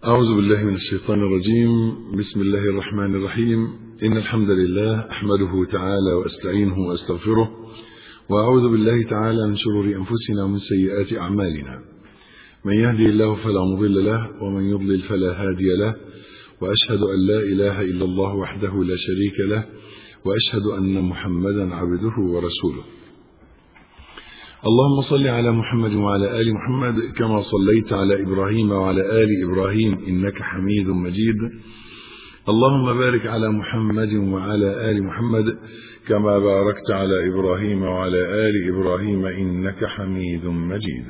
أعوذ بالله من الشيطان الرجيم بسم الله الرحمن الرحيم إن الحمد لله أحمده تعالى وأستعينه وأستغفره وأعوذ بالله تعالى من شرور أنفسنا ومن سيئات أعمالنا من يهدي الله فلا مضل له ومن يضلل فلا هادي له وأشهد أن لا إله إلا الله وحده لا شريك له وأشهد أن محمدا عبده ورسوله اللهم صل على محمد وعلى آل محمد كما صليت على إبراهيم وعلى آل إبراهيم إنك حميد مجيد اللهم بارك على محمد وعلى آل محمد كما باركت على إبراهيم وعلى آل إبراهيم إنك حميد مجيد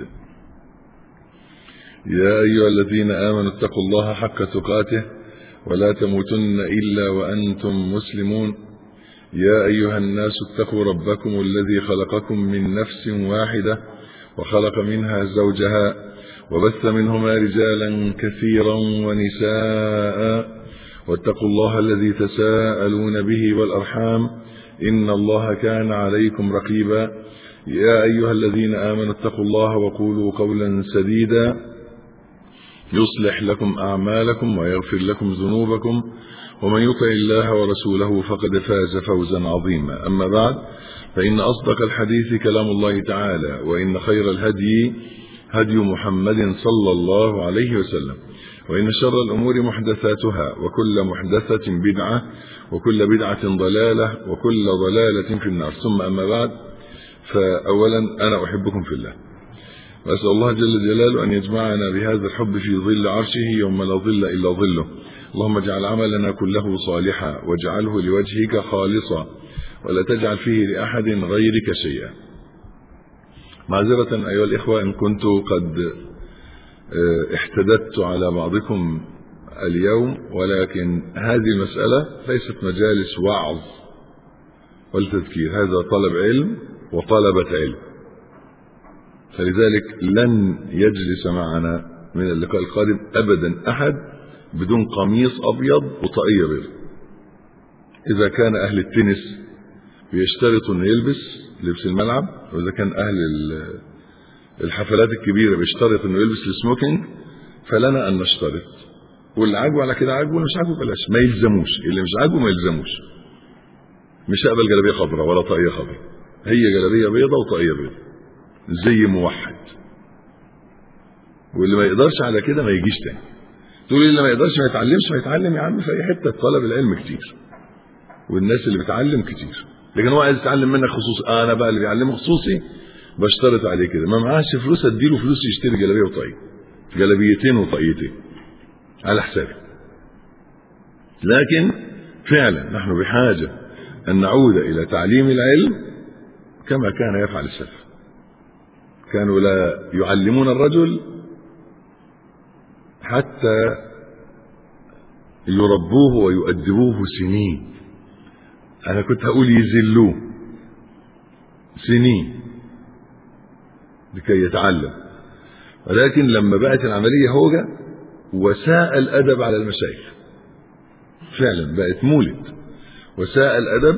يا أيها الذين آمنوا اتقوا الله حق تقاته ولا تموتن إلا وأنتم مسلمون يا أيها الناس اتقوا ربكم الذي خلقكم من نفس واحدة وخلق منها زوجها وبث منهما رجالا كثيرا ونساء واتقوا الله الذي تساءلون به والأرحام إن الله كان عليكم رقيبا يا أيها الذين آمنوا اتقوا الله وقولوا قولا سديدا يصلح لكم أعمالكم ويغفر لكم ذنوبكم ومن يطع الله ورسوله فقد فاز فوزا عظيما أما بعد فإن أصدق الحديث كلام الله تعالى وإن خير الهدي هدي محمد صلى الله عليه وسلم وإن شر الأمور محدثاتها وكل محدثة بدعة وكل بدعة ضلالة وكل ضلالة في النار ثم أما بعد فأولا أنا أحبكم في الله وأسأل الله جل جلاله أن يجمعنا بهذا الحب في ظل عرشه يوم لا ظل إلا ظله اللهم اجعل عملنا كله صالحا واجعله لوجهك خالصا ولا تجعل فيه لأحد غيرك شيئا معذرة أيها الإخوة إن كنت قد احتددت على بعضكم اليوم ولكن هذه المسألة ليست مجالس وعظ والتذكير هذا طلب علم وطلبة علم فلذلك لن يجلس معنا من اللقاء القادم أبدا أحد بدون قميص أبيض وطاقية بيض إذا كان أهل التنس بيشترطوا أنه يلبس لبس الملعب وإذا كان أهل الحفلات الكبيرة بيشترط أنه يلبس السموكينج فلنا أن نشترط واللي عاجبه على كده عاجبه واللي مش عاجبه بلاش ما يلزموش اللي مش عاجبه ما يلزموش مش هقبل جلابيه خضراء ولا طاقيه خضراء هي جلابيه بيضاء وطاقيه بيضاء زي موحد واللي ما يقدرش على كده ما يجيش تاني تقول اللي ما يقدرش ما يتعلمش ما يتعلم يا عم في اي حته طلب العلم كتير والناس اللي بتعلم كتير لكن هو عايز يتعلم منك خصوصي آه انا بقى اللي بيعلمه خصوصي بشترط عليه كده ما معاش فلوس اديله فلوس يشتري جلابيه وطاقيه جلابيتين وطاقيتين على حسابي لكن فعلا نحن بحاجه ان نعود الى تعليم العلم كما كان يفعل السلف كانوا لا يعلمون الرجل حتى يربوه ويؤدبوه سنين انا كنت هقول يذلوه سنين لكي يتعلم ولكن لما بقت العملية هوجة وساء الأدب على المشايخ فعلا بقت مولد وساء الأدب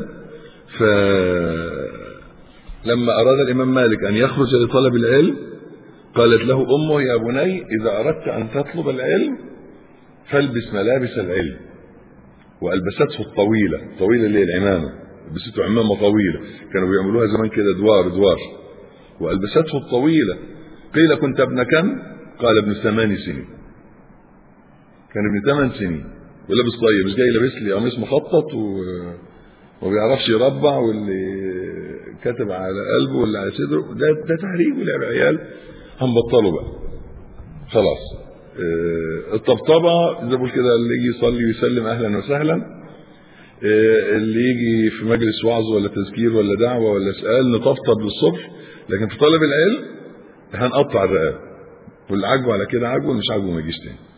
فلما أراد الإمام مالك أن يخرج لطلب العلم قالت له أمه يا بني إذا أردت أن تطلب العلم فالبس ملابس العلم وألبسته الطويلة الطويلة اللي هي العمامة لبسته عمامة طويلة كانوا بيعملوها زمان كده دوار دوار وألبسته الطويلة قيل كنت ابن كم قال ابن ثمان سنين كان ابن ثمان سنين ولابس طيب مش جاي لابس لي قميص مخطط و... وما بيعرفش يربع واللي كتب على قلبه واللي على صدره ده ده تهريج ولعب عيال هنبطله بقى خلاص اه الطبطبه زي ما كده اللي يجي يصلي ويسلم اهلا وسهلا اه اللي يجي في مجلس وعظ ولا تذكير ولا دعوه ولا سؤال نطبطب للصبح لكن في طلب العلم هنقطع الرقاب واللي عاجبه على كده عاجبه واللي مش عاجبه ما يجيش تاني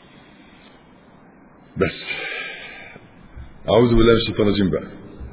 بس اعوذ بالله من الشيطان الرجيم بقى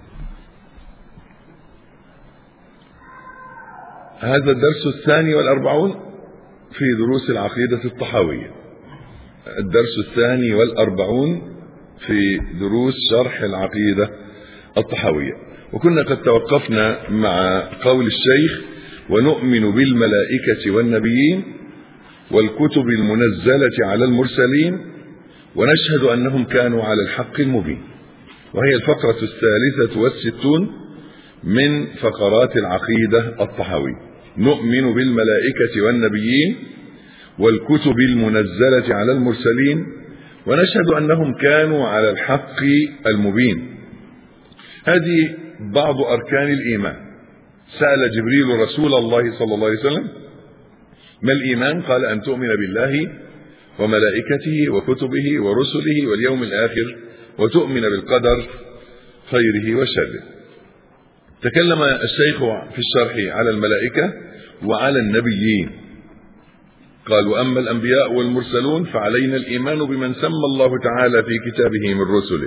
هذا الدرس الثاني والأربعون في دروس العقيدة الطحاوية الدرس الثاني والأربعون في دروس شرح العقيدة الطحاوية وكنا قد توقفنا مع قول الشيخ ونؤمن بالملائكة والنبيين والكتب المنزلة على المرسلين ونشهد أنهم كانوا على الحق المبين وهي الفقرة الثالثة والستون من فقرات العقيدة الطحاوية نؤمن بالملائكة والنبيين والكتب المنزلة على المرسلين ونشهد أنهم كانوا على الحق المبين هذه بعض أركان الإيمان سأل جبريل رسول الله صلى الله عليه وسلم ما الإيمان قال أن تؤمن بالله وملائكته وكتبه ورسله واليوم الآخر وتؤمن بالقدر خيره وشره تكلم الشيخ في الشرح على الملائكة وعلى النبيين قال وأما الأنبياء والمرسلون فعلينا الإيمان بمن سمى الله تعالى في كتابه من رسله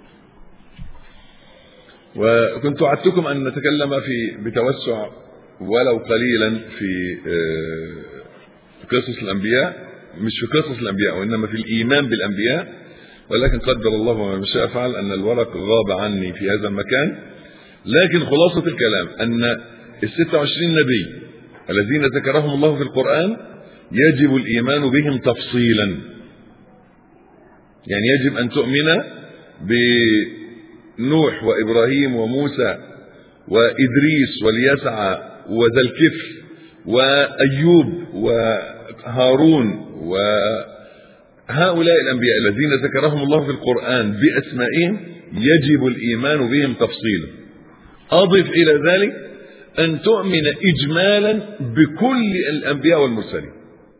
وكنت وعدتكم أن نتكلم في بتوسع ولو قليلا في قصص الأنبياء مش في قصص الأنبياء وإنما في الإيمان بالأنبياء ولكن قدر الله وما شاء فعل أن الورق غاب عني في هذا المكان لكن خلاصة الكلام أن ال 26 نبي الذين ذكرهم الله في القرآن يجب الإيمان بهم تفصيلا يعني يجب أن تؤمن بنوح وإبراهيم وموسى وإدريس واليسع وذا الكفل وأيوب وهارون وهؤلاء الأنبياء الذين ذكرهم الله في القرآن بأسمائهم يجب الإيمان بهم تفصيلا أضف إلى ذلك أن تؤمن إجمالا بكل الأنبياء والمرسلين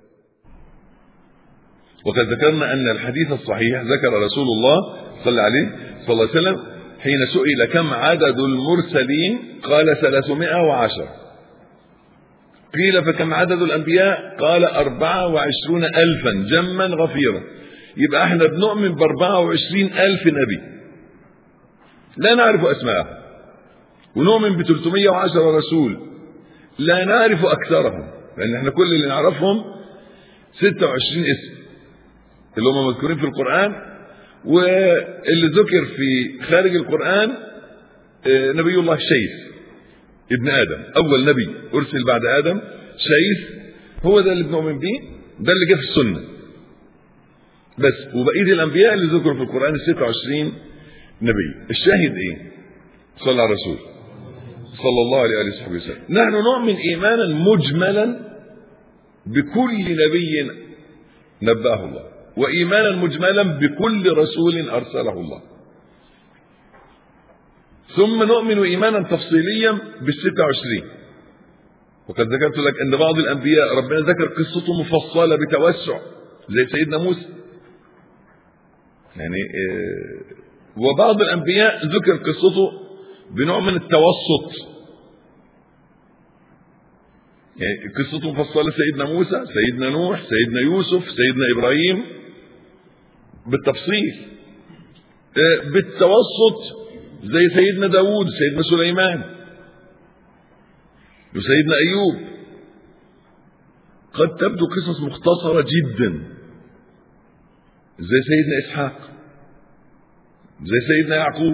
وقد ذكرنا أن الحديث الصحيح ذكر رسول الله صلى عليه صلى الله عليه وسلم حين سئل كم عدد المرسلين قال ثلاثمائة وعشر قيل فكم عدد الأنبياء قال أربعة وعشرون ألفا جما غفيرا يبقى احنا بنؤمن بأربعة وعشرين ألف نبي لا نعرف أسماءهم ونؤمن ب 310 رسول لا نعرف أكثرهم لأن احنا كل اللي نعرفهم 26 اسم اللي هم مذكورين في القرآن واللي ذكر في خارج القرآن نبي الله شيث ابن آدم أول نبي أرسل بعد آدم شيث هو ده اللي بنؤمن بيه ده اللي جه في السنة بس وبقية الأنبياء اللي ذكروا في القرآن ال 26 نبي الشاهد إيه؟ صلى على الرسول صلى الله عليه وصحبه وسلم نحن نؤمن إيمانا مجملا بكل نبي نبأه الله وإيمانا مجملا بكل رسول أرسله الله ثم نؤمن إيمانا تفصيليا بالستة وعشرين وقد ذكرت لك أن بعض الأنبياء ربنا ذكر قصته مفصلة بتوسع زي سيدنا موسى يعني وبعض الأنبياء ذكر قصته بنوع من التوسط يعني قصته مفصلة سيدنا موسى سيدنا نوح سيدنا يوسف سيدنا إبراهيم بالتفصيل بالتوسط زي سيدنا داود سيدنا سليمان وسيدنا أيوب قد تبدو قصص مختصرة جدا زي سيدنا إسحاق زي سيدنا يعقوب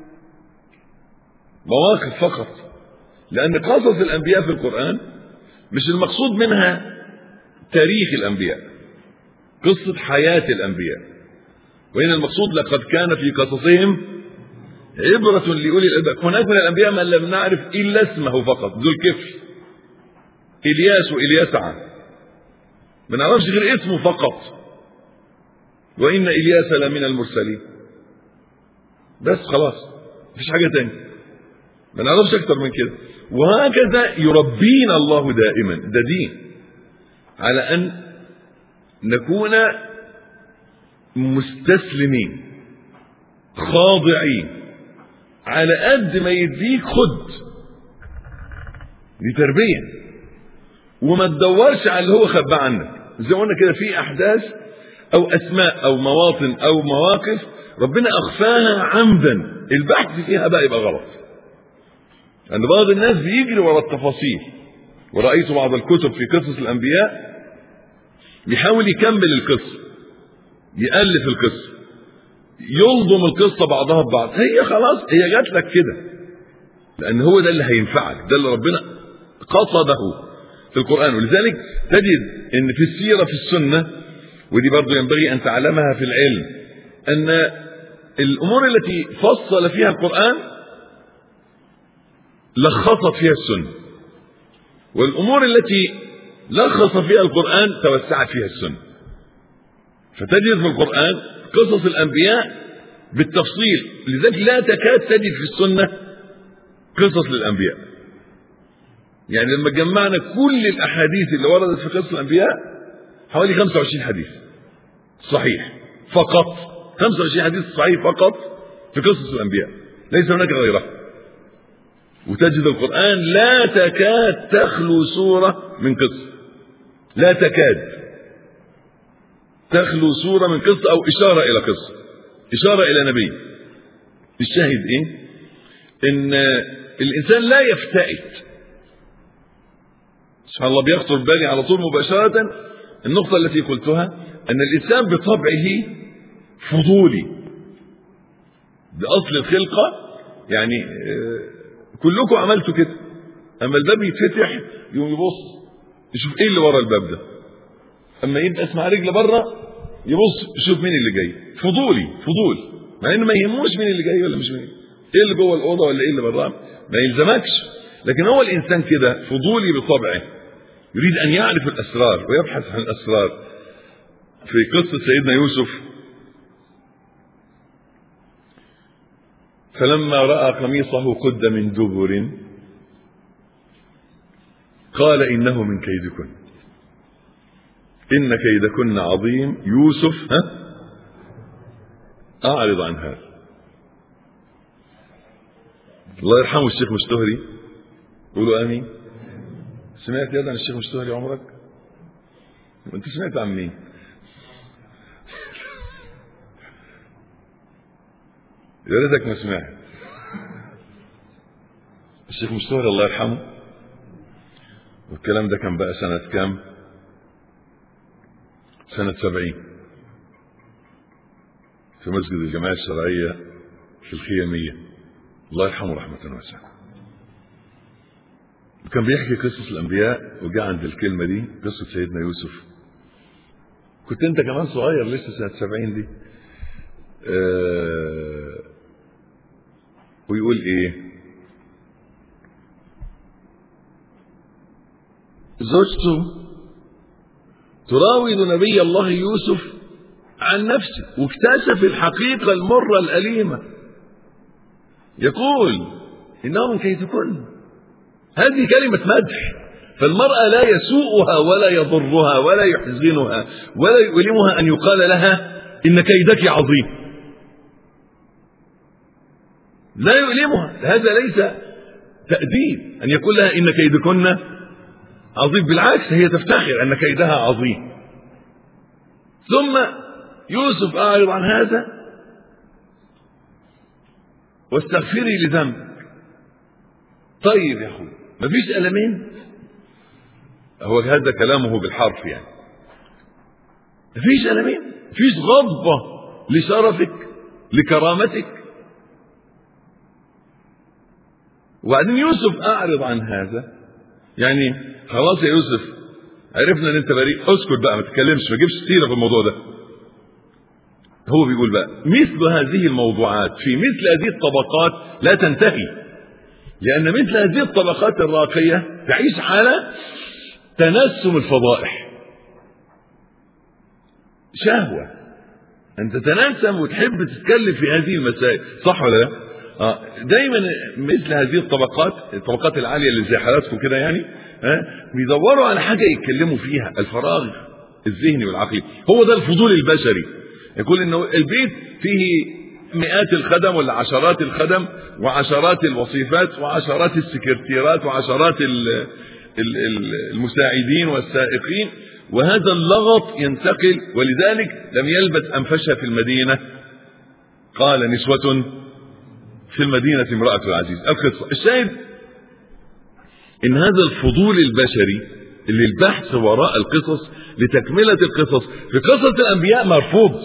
مواقف فقط لأن قصص الأنبياء في القرآن مش المقصود منها تاريخ الأنبياء قصة حياة الأنبياء وإن المقصود لقد كان في قصصهم عبرة لأولي الألباب هناك من الأنبياء من لم نعرف إلا اسمه فقط ذو الكفل إلياس وإلياسع ما نعرفش غير اسمه فقط وإن إلياس لمن المرسلين بس خلاص مفيش حاجة تانية ما نعرفش أكتر من كده وهكذا يربينا الله دائما ده دين على أن نكون مستسلمين خاضعين على قد ما يديك خد دي تربية وما تدورش على اللي هو خباه عنك زي ما قلنا كده في أحداث أو أسماء أو مواطن أو مواقف ربنا أخفاها عمدا البحث فيها بقى يبقى غلط أن بعض الناس بيجري ورا التفاصيل ورأيت بعض الكتب في قصص الأنبياء بيحاول يكمل القصة يألف القصة يلضم القصة بعضها ببعض هي خلاص هي جات لك كده لأن هو ده اللي هينفعك ده اللي ربنا قصده في القرآن ولذلك تجد أن في السيرة في السنة ودي برضو ينبغي أن تعلمها في العلم أن الأمور التي فصل فيها القرآن لخصت فيها السنة والأمور التي لخص فيها القرآن توسعت فيها السنة فتجد في القرآن قصص الأنبياء بالتفصيل لذلك لا تكاد تجد في السنة قصص للأنبياء يعني لما جمعنا كل الأحاديث اللي وردت في قصص الأنبياء حوالي 25 حديث صحيح فقط 25 حديث صحيح فقط في قصص الأنبياء ليس هناك غيرها وتجد القرآن لا تكاد تخلو سورة من قصة لا تكاد تخلو سورة من قصة أو إشارة إلى قصة إشارة إلى نبي الشاهد إيه إن الإنسان لا يفتئت سبحان الله بيخطر بالي على طول مباشرة النقطة التي قلتها أن الإنسان بطبعه فضولي بأصل الخلقة يعني كلكم عملتوا كده أما الباب يتفتح يقوم يبص يشوف إيه اللي ورا الباب ده أما يبقى اسمع رجل بره يبص يشوف مين اللي جاي فضولي فضول مع إنه ما يهموش مين اللي جاي ولا مش مين إيه اللي جوه الأوضة ولا إيه اللي براه ما يلزمكش لكن هو الإنسان كده فضولي بطبعه يريد أن يعرف الأسرار ويبحث عن الأسرار في قصة سيدنا يوسف فلما رأى قميصه قد من دبر قال إنه من كيدكن إن كيدكن عظيم يوسف ها أعرض عن هذا الله يرحمه الشيخ مستهري قولوا آمين سمعت يا عن الشيخ مستهري عمرك انت سمعت عن مين يا ريتك ما سمعت الشيخ مستهري الله يرحمه والكلام ده كان بقى سنة كام سنة سبعين في مسجد الجماعة الشرعية في الخيامية الله يرحمه رحمة واسعة وكان بيحكي قصص الأنبياء وجاء عند الكلمة دي قصة سيدنا يوسف كنت أنت كمان صغير لسه سنة سبعين دي آه ويقول إيه زوجته تراود نبي الله يوسف عن نفسه واكتشف الحقيقة المرة الأليمة يقول إنه من كيدكن هذه كلمة مدح فالمرأة لا يسوءها ولا يضرها ولا يحزنها ولا يؤلمها أن يقال لها إن كيدك عظيم لا يؤلمها هذا ليس تأديب أن يقول لها إن كيدكن عظيم بالعكس هي تفتخر أن كيدها عظيم ثم يوسف أعرض عن هذا واستغفري لذنبك طيب يا أخوي مفيش ألمين هو هذا كلامه بالحرف يعني مفيش ألمين مفيش غضبة لشرفك لكرامتك وبعدين يوسف أعرض عن هذا يعني خلاص يا يوسف عرفنا ان انت بريء اسكت بقى ما تتكلمش ما تجيبش سيره في الموضوع ده هو بيقول بقى مثل هذه الموضوعات في مثل هذه الطبقات لا تنتهي لأن مثل هذه الطبقات الراقية تعيش حالة تنسم الفضائح شهوة أن تتنسم وتحب تتكلم في هذه المسائل صح ولا لا؟ آه دايما مثل هذه الطبقات الطبقات العالية اللي زي حالاتكم كده يعني ها بيدوروا على حاجة يتكلموا فيها الفراغ الذهني والعقلي هو ده الفضول البشري يقول انه البيت فيه مئات الخدم ولا عشرات الخدم وعشرات الوظيفات وعشرات السكرتيرات وعشرات المساعدين والسائقين وهذا اللغط ينتقل ولذلك لم يلبث أن فشى في المدينة قال نسوة في المدينة امرأة العزيز القصة الشاهد إن هذا الفضول البشري اللي البحث وراء القصص لتكملة القصص في قصة الأنبياء مرفوض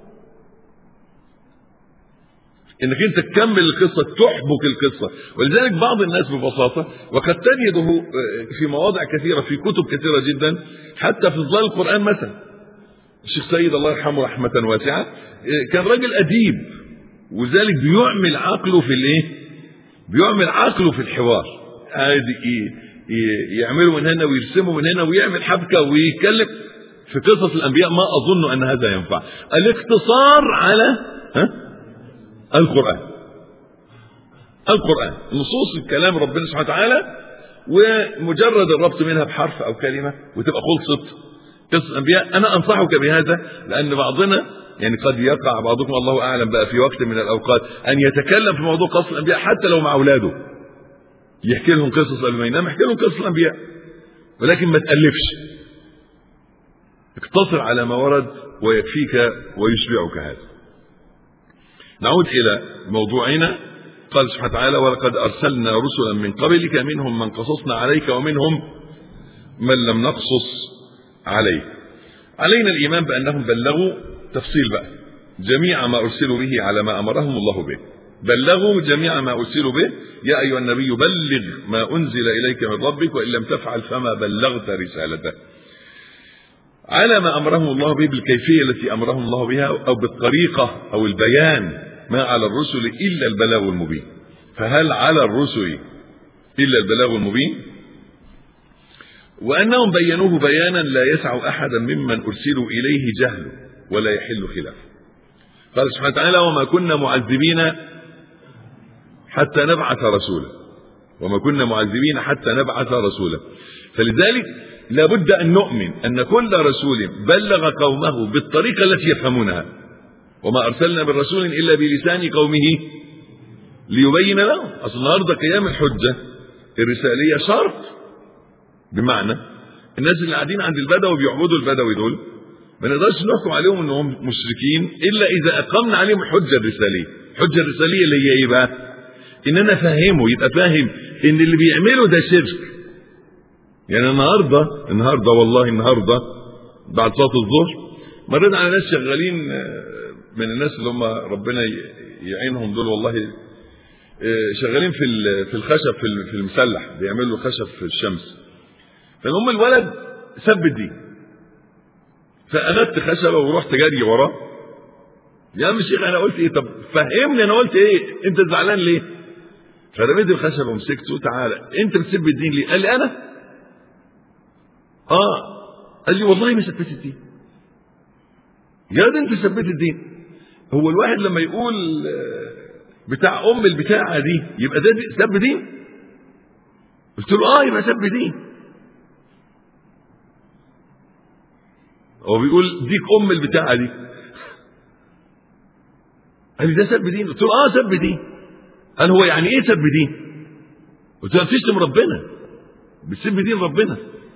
انك انت تكمل القصة تحبك القصة ولذلك بعض الناس ببساطة وقد تجده في مواضع كثيرة في كتب كثيرة جدا حتى في ظل القرآن مثلا الشيخ سيد الله يرحمه رحمة واسعة كان راجل أديب وذلك بيعمل عقله في الايه بيعمل عقله في الحوار عادي يعمله من هنا ويرسمه من هنا ويعمل حبكة ويتكلم في قصص الأنبياء ما أظن أن هذا ينفع الاقتصار على ها القرآن القرآن نصوص الكلام ربنا سبحانه وتعالى ومجرد الربط منها بحرف أو كلمة وتبقى خلصت قصة الأنبياء أنا أنصحك بهذا لأن بعضنا يعني قد يقع بعضكم الله أعلم بقى في وقت من الأوقات أن يتكلم في موضوع قصص الأنبياء حتى لو مع أولاده يحكي لهم قصص قبل ما ينام يحكي لهم قصص الأنبياء ولكن ما تألفش اقتصر على ما ورد ويكفيك ويشبعك هذا نعود إلى موضوعنا قال سبحانه وتعالى ولقد أرسلنا رسلا من قبلك منهم من قصصنا عليك ومنهم من لم نقصص عليك علينا الإيمان بأنهم بلغوا تفصيل بقى جميع ما أرسلوا به على ما أمرهم الله به بلغوا جميع ما أرسلوا به يا أيها النبي بلغ ما أنزل إليك من ربك وإن لم تفعل فما بلغت رسالته على ما أمرهم الله به بالكيفية التي أمرهم الله بها أو بالطريقة أو البيان ما على الرسل إلا البلاغ المبين فهل على الرسل إلا البلاغ المبين وأنهم بينوه بيانا لا يسع أحدا ممن أرسلوا إليه جهل ولا يحل خلافه قال سبحانه وتعالى وما كنا معذبين حتى نبعث رسولا وما كنا معذبين حتى نبعث رسولا فلذلك لابد أن نؤمن أن كل رسول بلغ قومه بالطريقة التي يفهمونها وما أرسلنا من رسول إلا بلسان قومه ليبين لهم أصل النهارده قيام الحجة الرسالية شرط بمعنى الناس اللي قاعدين عند البدوي بيعبدوا البدوي دول ما نقدرش نحكم عليهم انهم مشركين الا اذا اقمنا عليهم الحجه الرساليه الحجه الرساليه اللي هي ايه بقى ان انا افهمه يبقى فاهم ان اللي بيعمله ده شرك يعني النهارده النهارده والله النهارده بعد صلاه الظهر مرينا على ناس شغالين من الناس اللي هم ربنا يعينهم دول والله شغالين في في الخشب في المسلح بيعملوا خشب في الشمس فالمهم الولد سب الدين فاخدت خشبه ورحت جري وراه يا عم الشيخ انا قلت ايه طب فهمني انا قلت ايه انت زعلان ليه فرميت الخشبه ومسكته تعالى انت بتسب الدين ليه قال لي انا اه قال لي والله ما سبيت الدين يا ده انت سبيت الدين هو الواحد لما يقول بتاع ام البتاعه دي يبقى ده سب دين قلت له اه يبقى سب دين هو بيقول ديك ام البتاعه دي قال لي ده سب دين قلت له اه سب دين قال هو يعني ايه سب دين قلت له بتشتم ربنا بتسب دين ربنا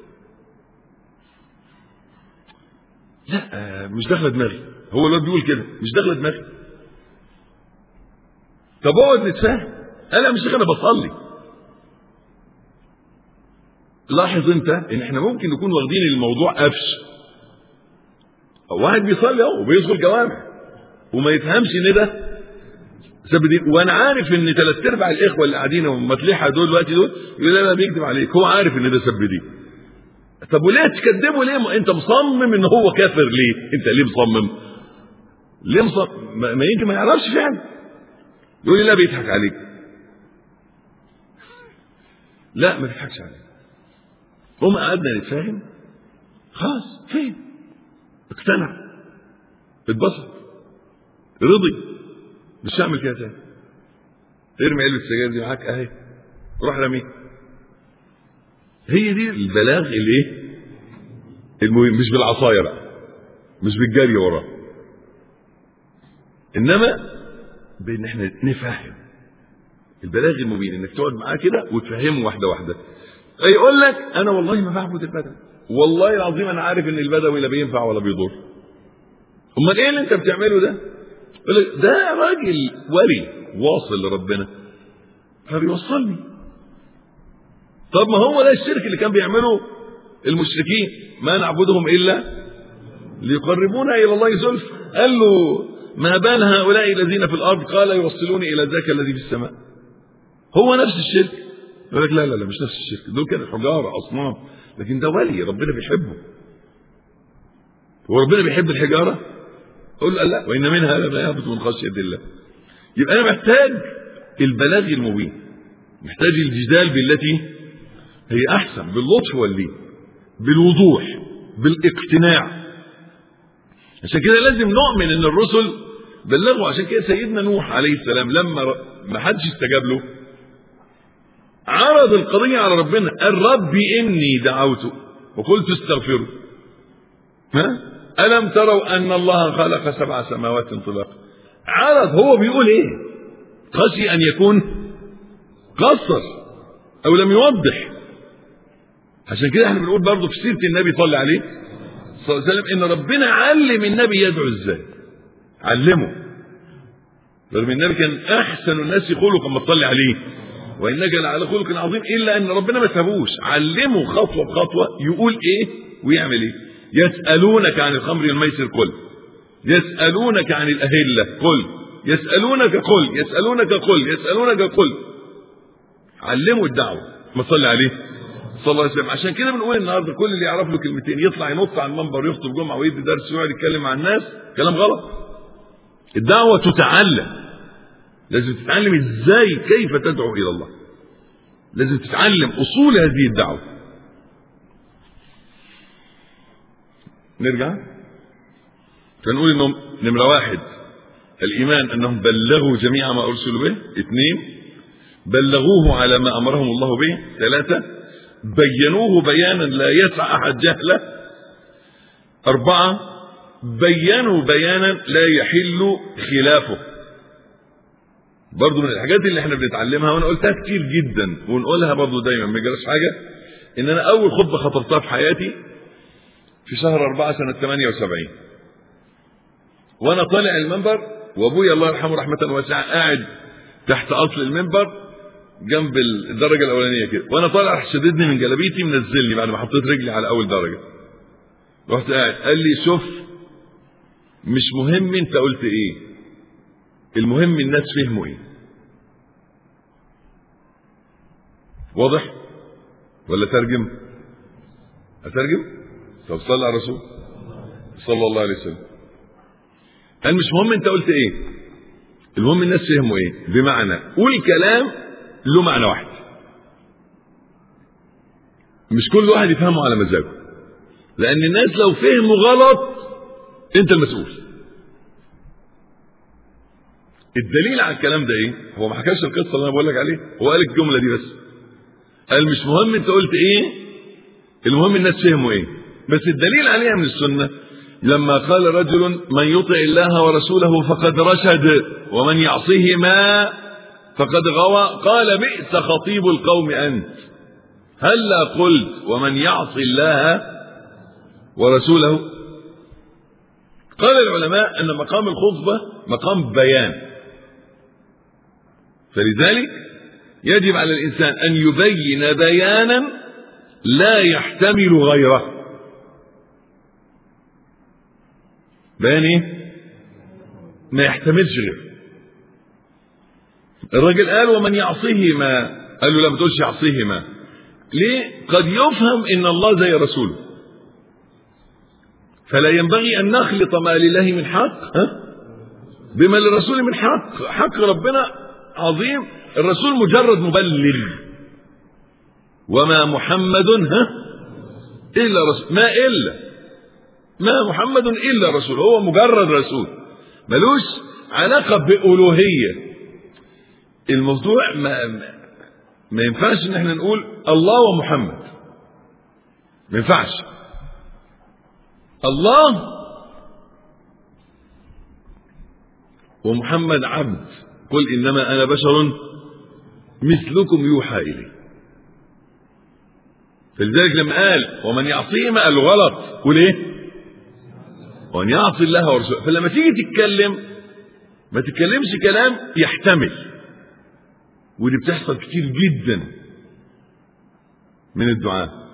لا مش داخله دماغي هو الواد بيقول كده مش داخله دماغي طب اقعد نتفاهم انا مش انا بصلي لاحظ انت ان احنا ممكن نكون واخدين الموضوع قفش واحد بيصلي اهو وبيدخل جوامع وما يفهمش ان ده سب دين وانا عارف ان ثلاث ارباع الاخوه اللي قاعدين ومتلحه دول دلوقتي دول يقول انا بيكذب عليك هو عارف ان ده سب دين طب وليه تكذبه ليه ما انت مصمم ان هو كافر ليه انت ليه مصمم ليه مصمم ما يمكن ما يعرفش فعلا يقول لي لا بيضحك عليك لا ما بيضحكش عليك هم قعدنا نتفاهم خلاص فين اقتنع اتبسط رضي مش هعمل كده تاني ارمي علبه السجاير دي معاك اهي روح رميها هي دي البلاغ الايه المهم مش بالعصايه بقى مش بالجري وراه انما بان احنا نفهم البلاغ المبين انك تقعد معاه كده وتفهمه واحده واحده يقول لك انا والله ما بعبد البدوي والله العظيم انا عارف ان البدوي لا بينفع ولا بيضر امال ايه اللي انت بتعمله ده يقول لك ده راجل ولي واصل لربنا فبيوصلني طب ما هو ده الشرك اللي كان بيعمله المشركين ما نعبدهم الا ليقربونا الى الله زلفى قال له ما بال هؤلاء الذين في الارض قال يوصلوني الى ذاك الذي في السماء هو نفس الشرك يقول لك لا لا لا مش نفس الشرك دول كانوا حجاره اصنام لكن ده ولي ربنا بيحبه هو ربنا بيحب الحجاره قول له لا وان منها لما يهبط من خشيه الله يبقى انا محتاج البلاغ المبين محتاج الجدال بالتي هي احسن باللطف واللين بالوضوح بالاقتناع عشان كده لازم نؤمن ان الرسل بلغوا عشان كده سيدنا نوح عليه السلام لما ما حدش استجاب له عرض القضية على ربنا قال ربي إني دعوت وقلت استغفروا ها ألم تروا أن الله خلق سبع سماوات طباقا عرض هو بيقول إيه خشي أن يكون قصر أو لم يوضح عشان كده احنا بنقول برضه في سيرة النبي صلى عليه صلى الله عليه وسلم إن ربنا علم النبي يدعو إزاي علمه رغم النبي كان أحسن الناس خلقا ما تصلي عليه وانك لعلى خلق عظيم الا ان ربنا ما سابوش علمه خطوه بخطوه يقول ايه ويعمل ايه يسالونك عن الخمر والميسر قل يسالونك عن الاهله قل يسالونك قل يسالونك قل يسالونك قل علموا الدعوه ما صلي عليه صلى الله عليه وسلم عشان كده بنقول النهارده كل اللي يعرف له كلمتين يطلع ينط على المنبر يخطب جمعه ويدي درس ويقعد يتكلم مع الناس كلام غلط الدعوه تتعلم لازم تتعلم ازاي كيف تدعو الى الله لازم تتعلم اصول هذه الدعوه نرجع فنقول انهم نمره واحد الايمان انهم بلغوا جميع ما ارسلوا به اثنين بلغوه على ما امرهم الله به ثلاثه بينوه بيانا لا يسع احد جهله اربعه بينوا بيانا لا يحل خلافه برضو من الحاجات اللي احنا بنتعلمها وانا قلتها كتير جدا ونقولها برضو دايما ما يجراش حاجه ان انا اول خطبه خطبتها في حياتي في شهر أربعة سنة 78 وانا طالع المنبر وابويا الله يرحمه رحمة واسعة قاعد تحت اصل المنبر جنب الدرجة الأولانية كده وانا طالع راح شددني من جلابيتي منزلني بعد ما حطيت رجلي على أول درجة رحت قاعد قال لي شوف مش مهم انت قلت ايه المهم الناس فهموا ايه واضح ولا ترجم اترجم طب صلى على الرسول صلى الله عليه وسلم قال مش مهم انت قلت ايه المهم الناس فهموا ايه بمعنى قول كلام له معنى واحد مش كل واحد يفهمه على مزاجه لان الناس لو فهموا غلط انت المسؤول الدليل على الكلام ده ايه هو ما حكاش القصه اللي انا بقول لك عليه هو قال الجمله دي بس قال مش مهم انت قلت ايه المهم الناس فهموا ايه بس الدليل عليها من السنه لما قال رجل من يطع الله ورسوله فقد رشد ومن يعصهما فقد غوى قال بئس خطيب القوم انت هلا قلت ومن يعص الله ورسوله قال العلماء ان مقام الخطبه مقام بيان فلذلك يجب على الانسان ان يبين بيانا لا يحتمل غيره بيان ايه ما يحتملش غيره الراجل قال ومن يعصيهما قال له لا ما تقولش يعصيهما ليه قد يفهم ان الله زي رسوله فلا ينبغي ان نخلط ما لله من حق ها بما للرسول من حق حق ربنا عظيم الرسول مجرد مبلغ وما محمد ها الا رسول ما الا ما محمد الا رسول هو مجرد رسول ملوش علاقه بالوهيه الموضوع ما ما ينفعش ان احنا نقول الله ومحمد ما ينفعش الله ومحمد عبد قل انما انا بشر مثلكم يوحى الي فلذلك لما قال ومن يعصيهما قال غلط قول ايه ومن يعصي الله ورسوله فلما تيجي تتكلم ما تتكلمش كلام يحتمل ودي بتحصل كتير جدا من الدعاء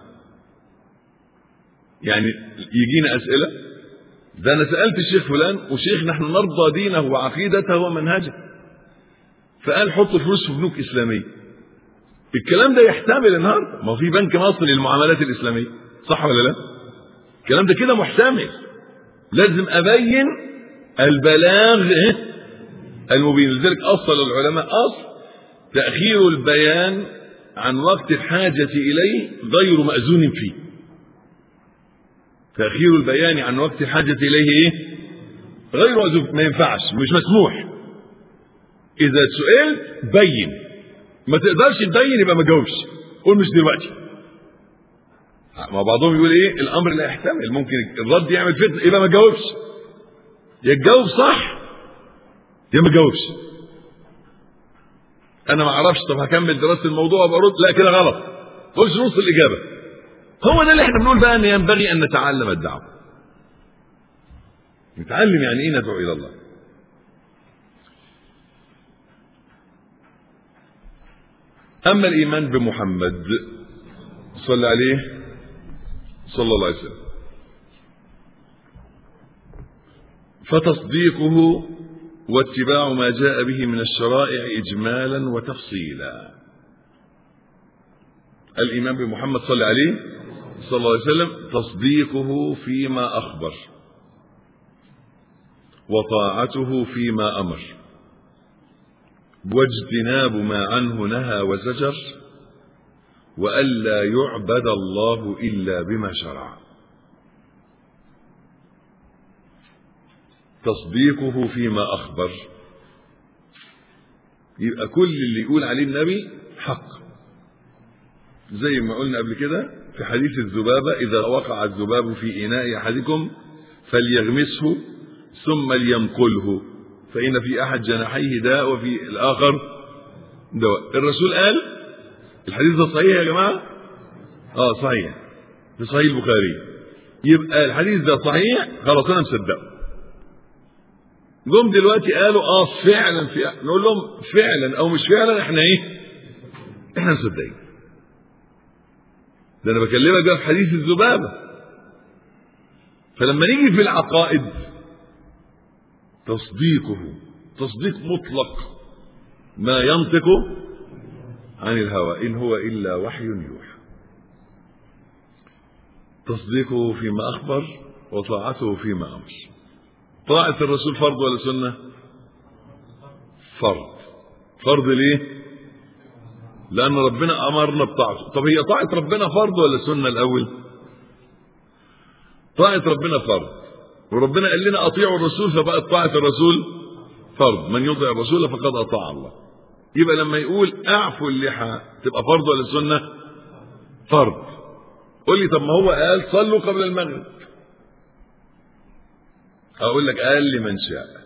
يعني يجينا اسئله ده انا سالت الشيخ فلان وشيخ نحن نرضى دينه وعقيدته ومنهجه فقال حط فلوس في بنوك اسلاميه الكلام ده يحتمل النهارده ما هو في بنك مصر للمعاملات الاسلاميه صح ولا لا الكلام ده كده محتمل لازم ابين البلاغ المبين لذلك اصل العلماء اصل تاخير البيان عن وقت الحاجه اليه غير ماذون فيه تاخير البيان عن وقت الحاجه اليه ايه غير ماذون ما ينفعش مش مسموح اذا سئلت بين ما تقدرش تبين يبقى ما جاوبش قول مش دلوقتي ما بعضهم يقول ايه الامر لا يحتمل ممكن الرد يعمل فتنه يبقى ما جاوبش يا تجاوب صح يا ما جاوبش انا ما اعرفش طب هكمل دراسه الموضوع وابقى لا كده غلط ما تقولش نص الاجابه هو ده اللي احنا بنقول بقى ان ينبغي ان نتعلم الدعوه نتعلم يعني ايه ندعو الى الله اما الايمان بمحمد صلى عليه صلى الله عليه وسلم فتصديقه واتباع ما جاء به من الشرائع اجمالا وتفصيلا الايمان بمحمد صلى عليه صلى الله عليه وسلم تصديقه فيما اخبر وطاعته فيما امر واجتناب ما عنه نهى وزجر والا يعبد الله الا بما شرع تصديقه فيما اخبر يبقى كل اللي يقول عليه النبي حق زي ما قلنا قبل كده في حديث الذبابة إذا وقع الذباب في إناء أحدكم فليغمسه ثم لينقله فإن في أحد جناحيه داء وفي الآخر دواء الرسول قال الحديث ده صحيح يا جماعة اه صحيح في صحيح البخاري يبقى الحديث ده صحيح خلاص أنا مصدقه جم دلوقتي قالوا اه فعلا في نقول لهم فعلا او مش فعلا احنا ايه احنا مصدقين ده انا بكلمك بقى في حديث الذبابه فلما نيجي في العقائد تصديقه تصديق مطلق ما ينطق عن الهوى ان هو الا وحي يوحى تصديقه فيما اخبر وطاعته فيما امر طاعة الرسول فرض ولا سنة؟ فرض فرض ليه؟ لأن ربنا أمرنا بطاعته طب هي طاعة ربنا فرض ولا سنة الأول؟ طاعة ربنا فرض وربنا قال لنا أطيعوا الرسول فبقت طاعة الرسول فرض من يطيع الرسول فقد أطاع الله يبقى لما يقول أعفوا اللحى تبقى فرض ولا سنة؟ فرض قول لي طب ما هو قال صلوا قبل المغرب أقول لك قال لمن شاء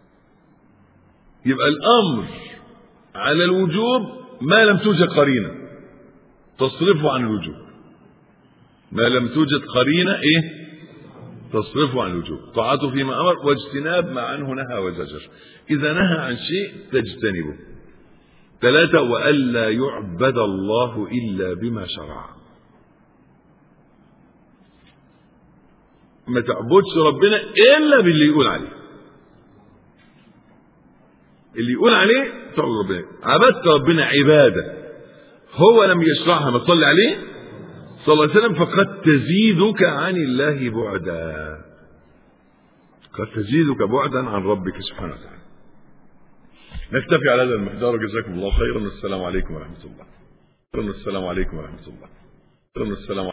يبقى الأمر على الوجوب ما لم توجد قرينة تصرفه عن الوجوب ما لم توجد قرينة إيه تصرفه عن الوجوب طاعته فيما أمر واجتناب ما عنه نهى وزجر إذا نهى عن شيء تجتنبه ثلاثة وألا يعبد الله إلا بما شرع ما تعبدش ربنا الا باللي يقول عليه اللي يقول عليه تعبد ربنا عبدت ربنا عباده هو لم يشرعها ما تصلي عليه صلى الله عليه وسلم فقد تزيدك عن الله بعدا قد تزيدك بعدا عن ربك سبحانه وتعالى نكتفي على هذا المقدار جزاكم الله خيرا والسلام عليكم ورحمه الله السلام عليكم ورحمه الله السلام